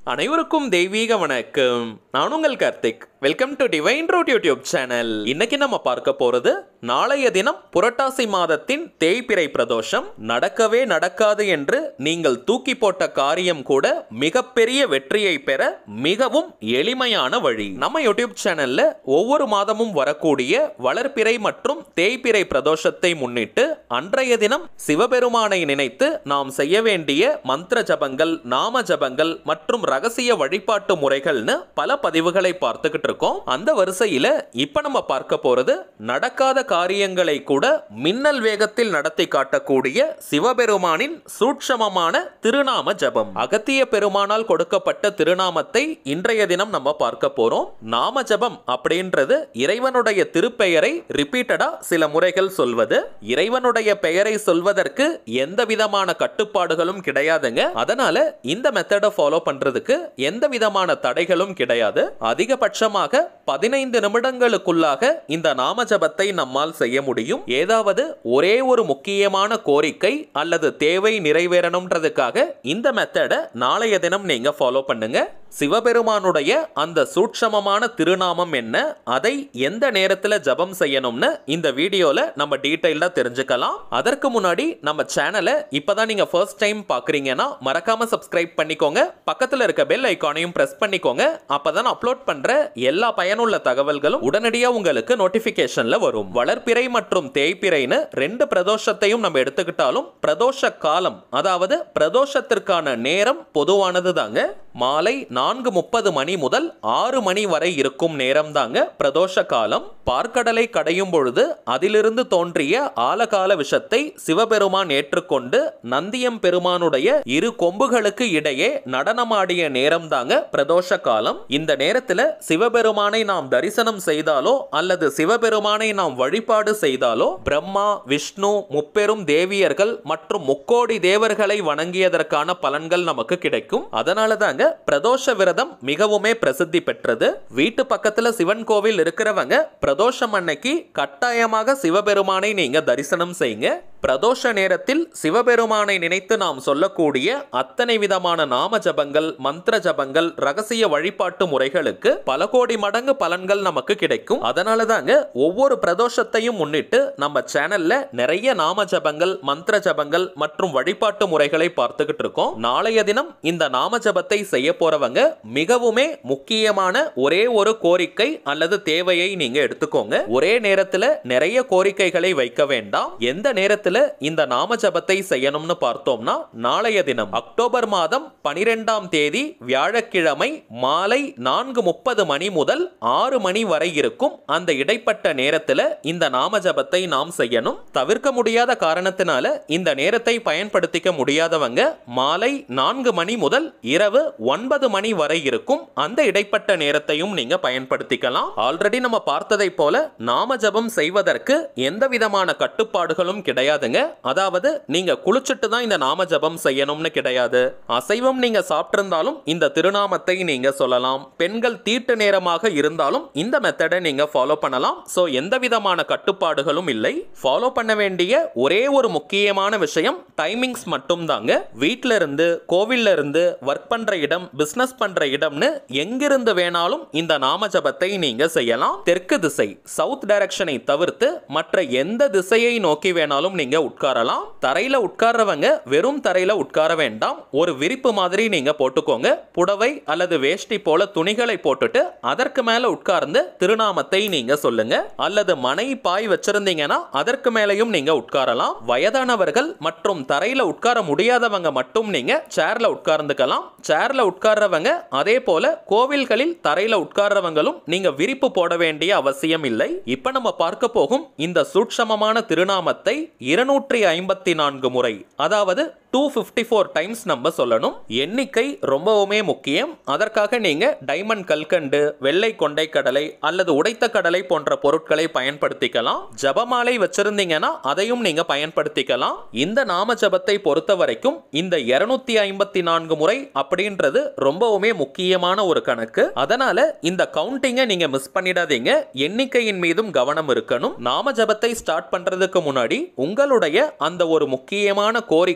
அனைவருக்கும் தெய்வீக வணக்கம் நான் உங்கள் Karthik welcome to Divine Road YouTube channel இன்னைக்கு நம்ம பார்க்க போறது நாளைய தினம் புரட்டாசி மாதத்தின் தேய்பிறை பிரதோஷம் நடக்கவே நடக்காது என்று நீங்கள் தூக்கி போட்ட காரியம் கூட மிகப்பெரிய வெற்றியை பெற மிகவும் எளிமையான வழி நம்ம யூடியூப் சேனல்ல ஒவ்வொரு மாதமும் வரக்கூடிய வளர்பிறை மற்றும் தேய்பிறை பிரதோஷத்தை முன்னிட்டு அன்றைய தினம் சிவபெருமானை நினைத்து நாம் செய்ய வேண்டிய மந்திர ஜபங்கள் நாம ஜபங்கள் மற்றும் ரகசிய வழிபாட்டு முறைகள்னு பல பதிவுகளை பார்த்துக்கிட்டு இருக்கோம் அந்த வரிசையில இப்ப நம்ம பார்க்க போறது நடக்காத காரியங்களை கூட மின்னல் வேகத்தில் நடத்தி காட்டக்கூடிய சிவபெருமானின் சூட்சமமான திருநாம ஜபம் அகத்திய பெருமானால் கொடுக்கப்பட்ட திருநாமத்தை இன்றைய தினம் நம்ம பார்க்க போறோம் நாம ஜபம் அப்படின்றது இறைவனுடைய திருப்பெயரை ரிப்பீட்டடா சில முறைகள் சொல்வது இறைவனுடைய பெயரை சொல்வதற்கு எந்த விதமான கட்டுப்பாடுகளும் கிடையாதுங்க அதனால இந்த மெத்தடை ஃபாலோ பண்றதுக்கு எந்த விதமான தடைகளும் கிடையாது அதிகபட்சமாக பதினைந்து நிமிடங்களுக்குள்ளாக இந்த நாம ஜபத்தை நம்மால் செய்ய முடியும் ஏதாவது ஒரே ஒரு முக்கியமான கோரிக்கை அல்லது தேவை நிறைவேறணும்ன்றதுக்காக இந்த மெத்தடை நாளைய தினம் நீங்க ஃபாலோ பண்ணுங்க சிவபெருமானுடைய அந்த சூட்சமமான திருநாமம் என்ன அதை எந்த நேரத்துல ஜபம் செய்யணும்னு இந்த வீடியோல நம்ம டீடைல்டா தெரிஞ்சுக்கலாம் அதற்கு முன்னாடி நம்ம சேனலை இப்பதான் நீங்க ஃபர்ஸ்ட் டைம் பாக்குறீங்கன்னா மறக்காம சப்ஸ்கிரைப் பண்ணிக்கோங்க பக்கத்துல இருக்க பெல் ஐகானையும் பிரஸ் பண்ணிக்கோங்க அப்பதான் அப்லோட் பண்ற எல்லா பயனுள்ள தகவல்களும் உடனடியா உங்களுக்கு நோட்டிபிகேஷன்ல வரும் வளர்ப்பிறை மற்றும் தேய்ப்பிறைன்னு ரெண்டு பிரதோஷத்தையும் நம்ம எடுத்துக்கிட்டாலும் பிரதோஷ காலம் அதாவது பிரதோஷத்திற்கான நேரம் பொதுவானது தாங்க மாலை நான்கு முப்பது மணி முதல் ஆறு மணி வரை இருக்கும் நேரம் தாங்க பிரதோஷ காலம் பார்க்கடலை கடையும் பொழுது அதிலிருந்து தோன்றிய ஆலகால விஷத்தை சிவபெருமான் ஏற்றுக்கொண்டு நந்தியம் பெருமானுடைய இரு கொம்புகளுக்கு இடையே நடனமாடிய நேரம் தாங்க பிரதோஷ காலம் இந்த நேரத்துல சிவபெருமானை நாம் தரிசனம் செய்தாலோ அல்லது சிவபெருமானை நாம் வழிபாடு செய்தாலோ பிரம்மா விஷ்ணு முப்பெரும் தேவியர்கள் மற்றும் முக்கோடி தேவர்களை வணங்கியதற்கான பலன்கள் நமக்கு கிடைக்கும் அதனால தாங்க பிரதோஷ விரதம் மிகவுமே பிரசித்தி பெற்றது வீட்டு பக்கத்துல சிவன் கோவில் இருக்கிறவங்க பிரதோஷம் அன்னைக்கு கட்டாயமாக சிவபெருமானை நீங்க தரிசனம் செய்யுங்க பிரதோஷ நேரத்தில் சிவபெருமானை நினைத்து நாம் சொல்லக்கூடிய அத்தனை விதமான நாம ஜபங்கள் மந்திர ஜபங்கள் ரகசிய வழிபாட்டு முறைகளுக்கு பல கோடி மடங்கு பலன்கள் நமக்கு கிடைக்கும் அதனால தாங்க ஒவ்வொரு பிரதோஷத்தையும் முன்னிட்டு நம்ம சேனல்ல நிறைய நாம ஜபங்கள் மந்திர ஜபங்கள் மற்றும் வழிபாட்டு முறைகளை பார்த்துக்கிட்டு இருக்கோம் நாளைய தினம் இந்த நாம ஜபத்தை செய்ய போறவங்க மிகவுமே முக்கியமான ஒரே ஒரு கோரிக்கை அல்லது தேவையை நீங்க எடுத்துக்கோங்க ஒரே நேரத்துல நிறைய கோரிக்கைகளை வைக்க வேண்டாம் எந்த நேரத்துல இந்த நாம ஜபத்தை செய்யணும்னு பார்த்தோம்னா நாளைய தினம் அக்டோபர் மாதம் பனிரெண்டாம் தேதி வியாழக்கிழமை மாலை நான்கு முப்பது மணி முதல் ஆறு மணி வரை இருக்கும் அந்த இடைப்பட்ட நேரத்துல இந்த நாம ஜபத்தை நாம் செய்யணும் தவிர்க்க முடியாத காரணத்தினால இந்த நேரத்தை பயன்படுத்திக்க முடியாதவங்க மாலை நான்கு மணி முதல் இரவு ஒன்பது மணி வரை இருக்கும் அந்த இடைப்பட்ட நேரத்தையும் நீங்க பயன்படுத்திக்கலாம் ஆல்ரெடி நம்ம பார்த்ததை போல நாம ஜபம் செய்வதற்கு எந்த விதமான கட்டுப்பாடுகளும் கிடையாதுங்க அதாவது நீங்க குளிச்சுட்டு தான் இந்த நாம ஜபம் செய்யணும்னு கிடையாது அசைவம் நீங்க சாப்பிட்டிருந்தாலும் இந்த திருநாமத்தை நீங்க சொல்லலாம் பெண்கள் தீட்டு நேரமாக இருந்தாலும் இந்த மெத்தடை நீங்க ஃபாலோ பண்ணலாம் சோ எந்த விதமான கட்டுப்பாடுகளும் இல்லை ஃபாலோ பண்ண வேண்டிய ஒரே ஒரு முக்கியமான விஷயம் டைமிங்ஸ் மட்டும் தாங்க வீட்ல இருந்து கோவில்ல இருந்து ஒர்க் பண்ற இடம் பிசினஸ் பண்ற இடம்னு எங்கிருந்து வேணாலும் இந்த நாம ஜபத்தை நீங்க செய்யலாம் தெற்கு திசை சவுத் டைரக்ஷனை தவிர்த்து மற்ற எந்த திசையை நோக்கி வேணாலும் நீங்க உட்காரலாம் தரையில உட்கார்றவங்க வெறும் தரையில உட்கார வேண்டாம் ஒரு விரிப்பு மாதிரி நீங்க போட்டுக்கோங்க புடவை அல்லது வேஷ்டி போல துணிகளை போட்டுட்டு அதற்கு மேல உட்கார்ந்து திருநாமத்தை நீங்க சொல்லுங்க அல்லது மனை பாய் வச்சிருந்தீங்கன்னா அதற்கு மேலையும் நீங்க உட்காரலாம் வயதானவர்கள் மற்றும் தரையில உட்கார முடியாதவங்க மட்டும் நீங்க சேர்ல உட்கார்ந்துக்கலாம் சேர்ல உட்கார்றவங்க அதே போல கோவில்களில் தரையில உட்கார்றவங்களும் நீங்க விரிப்பு போட வேண்டிய அவசியம் இல்லை இப்ப நம்ம பார்க்க போகும் இந்த சூட்சமமான திருநாமத்தை இருநூற்றி ஐம்பத்தி நான்கு முறை அதாவது டூ ஃபிஃப்டி ஃபோர் டைம்ஸ் நம்ம சொல்லணும் எண்ணிக்கை ரொம்பவுமே முக்கியம் அதற்காக நீங்க டைமண்ட் கல்கண்டு வெள்ளை கொண்டை கடலை அல்லது உடைத்த கடலை போன்ற பொருட்களை பயன்படுத்திக்கலாம் ஜபமாலை வச்சிருந்தீங்கன்னா அதையும் நீங்க பயன்படுத்திக்கலாம் இந்த நாம ஜபத்தை பொறுத்த வரைக்கும் இந்த இருநூத்தி ஐம்பத்தி நான்கு முறை அப்படின்றது ரொம்பவுமே முக்கியமான ஒரு கணக்கு அதனால இந்த கவுண்டிங்கை நீங்க மிஸ் பண்ணிடாதீங்க எண்ணிக்கையின் மீதும் கவனம் இருக்கணும் நாம ஜபத்தை ஸ்டார்ட் பண்றதுக்கு முன்னாடி உங்களுடைய அந்த ஒரு முக்கியமான கோரிக்கை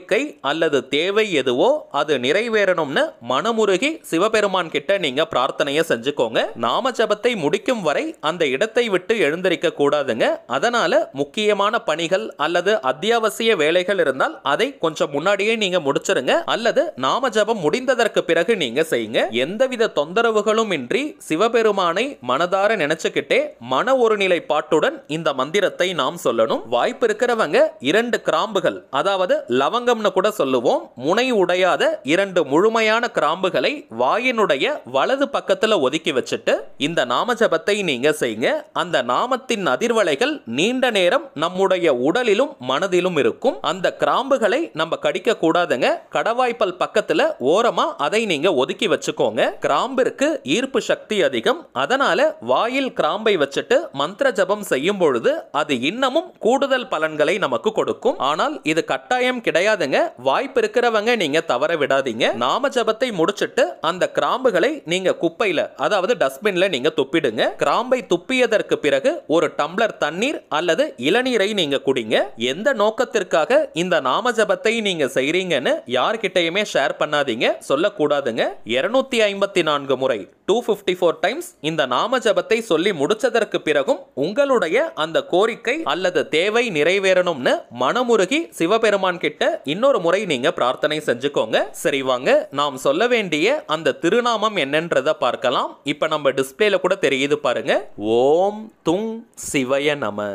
அல்லது தேவை எதுவோ அது நிறைவேறணும்னு மனமுருகி சிவபெருமான் கிட்ட நீங்க பிரார்த்தனையை செஞ்சுக்கோங்க நாம ஜபத்தை முடிக்கும் வரை அந்த இடத்தை விட்டு எழுந்திருக்க கூடாதுங்க அதனால முக்கியமான பணிகள் அல்லது அத்தியாவசிய வேலைகள் இருந்தால் அதை கொஞ்சம் முன்னாடியே நீங்க முடிச்சிருங்க அல்லது நாம ஜபம் முடிந்ததற்கு பிறகு நீங்க செய்யுங்க எந்தவித தொந்தரவுகளும் இன்றி சிவபெருமானை மனதார நினைச்சுக்கிட்டே மன ஒருநிலைப்பாட்டுடன் இந்த மந்திரத்தை நாம் சொல்லணும் வாய்ப்பு இருக்கிறவங்க இரண்டு கிராம்புகள் அதாவது லவங்கம்னு கூட சொல்லுவோம் முனை உடையாத இரண்டு முழுமையான கிராம்புகளை வாயினுடைய வலது பக்கத்துல ஒதுக்கி வச்சுட்டு இந்த நாம ஜபத்தை நீங்க செய்யுங்க அந்த நாமத்தின் அதிர்வலைகள் நீண்ட நேரம் நம்முடைய உடலிலும் மனதிலும் இருக்கும் அந்த கிராம்புகளை நம்ம கடிக்க கூடாதுங்க கடவாய்ப்பல் பக்கத்துல ஓரமா அதை நீங்க ஒதுக்கி வச்சுக்கோங்க கிராம்பிற்கு ஈர்ப்பு சக்தி அதிகம் அதனால வாயில் கிராம்பை வச்சுட்டு மந்திர ஜபம் செய்யும் பொழுது அது இன்னமும் கூடுதல் பலன்களை நமக்கு கொடுக்கும் ஆனால் இது கட்டாயம் கிடையாதுங்க வாய்ப்பு இருக்கிறவங்க நீங்க தவற விடாதீங்க நாம ஜபத்தை முடிச்சிட்டு அந்த கிராம்புகளை நீங்க குப்பையில அதாவது டஸ்ட்பின்ல நீங்க துப்பிடுங்க கிராம்பை துப்பியதற்கு பிறகு ஒரு டம்ளர் தண்ணீர் அல்லது இளநீரை நீங்க குடிங்க எந்த நோக்கத்திற்காக இந்த நாம ஜபத்தை நீங்க செய்றீங்கன்னு யார்கிட்டயுமே ஷேர் பண்ணாதீங்க சொல்லக்கூடாதுங்க இருநூத்தி ஐம்பத்தி நான்கு முறை டூ பிப்டி ஃபோர் டைம்ஸ் இந்த நாம ஜபத்தை சொல்லி முடிச்சதற்கு பிறகும் உங்களுடைய அந்த கோரிக்கை அல்லது தேவை நிறைவேறணும்னு மனமுருகி சிவபெருமான் கிட்ட இன்னொரு முறை நீங்க பிரார்த்தனை செஞ்சுக்கோங்க சரி வாங்க நாம் சொல்ல வேண்டிய அந்த திருநாமம் என்னன்றத பார்க்கலாம் இப்ப நம்ம டிஸ்பிளேல கூட தெரியுது பாருங்க ஓம் துங் சிவய நம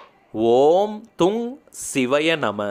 ஓம் துங் சிவய நம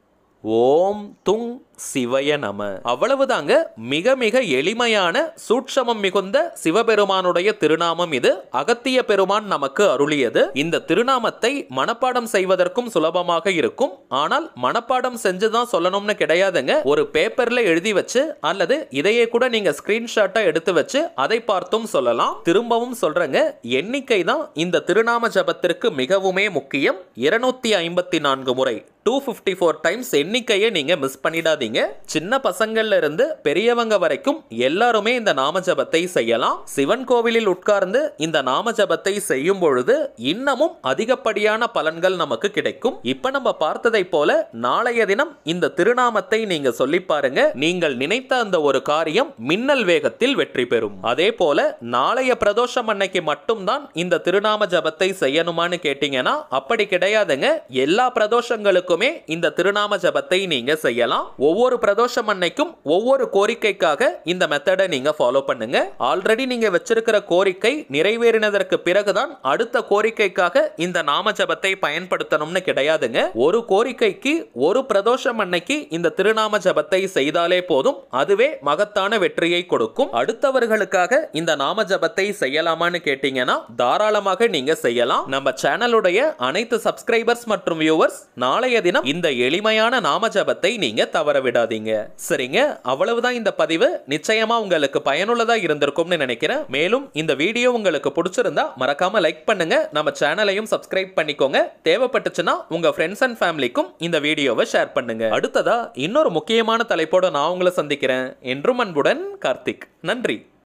ஓம் துங் சிவய நம அவ்வளவுதாங்க மிக மிக எளிமையான சூட்சமம் மிகுந்த சிவபெருமானுடைய திருநாமம் இது அகத்திய பெருமான் நமக்கு அருளியது இந்த திருநாமத்தை மனப்பாடம் செய்வதற்கும் சுலபமாக இருக்கும் ஆனால் மனப்பாடம் செஞ்சுதான் சொல்லணும்னு கிடையாதுங்க ஒரு பேப்பர்ல எழுதி வச்சு அல்லது இதையே கூட நீங்க ஸ்கிரீன்ஷாட்டா எடுத்து வச்சு அதை பார்த்தும் சொல்லலாம் திரும்பவும் சொல்றேங்க எண்ணிக்கை தான் இந்த திருநாம ஜபத்திற்கு மிகவுமே முக்கியம் இருநூத்தி ஐம்பத்தி நான்கு முறை டூ ஃபிஃப்டி ஃபோர் டைம்ஸ் எண்ணிக்கையை நீங்க மிஸ் பண்ணிடாதீங்க சின்ன பசங்கள்ல இருந்து பெரியவங்க வரைக்கும் எல்லாருமே இந்த நாம ஜபத்தை செய்யலாம் சிவன் கோவிலில் உட்கார்ந்து இந்த நாம ஜபத்தை செய்யும் பொழுது இன்னமும் அதிகப்படியான பலன்கள் நமக்கு கிடைக்கும் இப்ப நம்ம பார்த்ததை போல நாளைய தினம் இந்த திருநாமத்தை நீங்க சொல்லி பாருங்க நீங்கள் நினைத்த அந்த ஒரு காரியம் மின்னல் வேகத்தில் வெற்றி பெறும் அதே போல நாளைய பிரதோஷம் அன்னைக்கு மட்டும்தான் இந்த திருநாம ஜபத்தை செய்யணுமான்னு கேட்டீங்கன்னா அப்படி கிடையாதுங்க எல்லா பிரதோஷங்களுக்குமே இந்த திருநாம ஜபத்தை நீங்க செய்யலாம் ஒவ்வொரு பிரதோஷம் அன்னைக்கும் ஒவ்வொரு கோரிக்கைக்காக இந்த மெத்தடை நீங்க ஃபாலோ பண்ணுங்க ஆல்ரெடி நீங்க வச்சிருக்கிற கோரிக்கை நிறைவேறினதற்கு பிறகுதான் அடுத்த கோரிக்கைக்காக இந்த நாம ஜபத்தை பயன்படுத்தணும்னு கிடையாதுங்க ஒரு கோரிக்கைக்கு ஒரு பிரதோஷம் அன்னைக்கு இந்த திருநாம ஜபத்தை செய்தாலே போதும் அதுவே மகத்தான வெற்றியை கொடுக்கும் அடுத்தவர்களுக்காக இந்த நாம ஜபத்தை செய்யலாமான்னு கேட்டீங்கன்னா தாராளமாக நீங்க செய்யலாம் நம்ம சேனலுடைய அனைத்து சப்ஸ்கிரைபர்ஸ் மற்றும் வியூவர்ஸ் நாளைய தினம் இந்த எளிமையான நாம ஜபத்தை நீங்க தவற விடாதீங்க சரிங்க அவ்வளவுதான் இந்த பதிவு நிச்சயமா உங்களுக்கு பயனுள்ளதா இருந்திருக்கும்னு நினைக்கிறேன் மேலும் இந்த வீடியோ உங்களுக்கு பிடிச்சிருந்தா மறக்காம லைக் பண்ணுங்க நம்ம சேனலையும் சப்ஸ்கிரைப் பண்ணிக்கோங்க தேவைப்பட்டுச்சுன்னா உங்க ஃப்ரெண்ட்ஸ் அண்ட் ஃபேமிலிக்கும் இந்த வீடியோவை ஷேர் பண்ணுங்க அடுத்ததா இன்னொரு முக்கியமான தலைப்போட நான் உங்களை சந்திக்கிறேன் என்றும் அன்புடன் கார்த்திக் நன்றி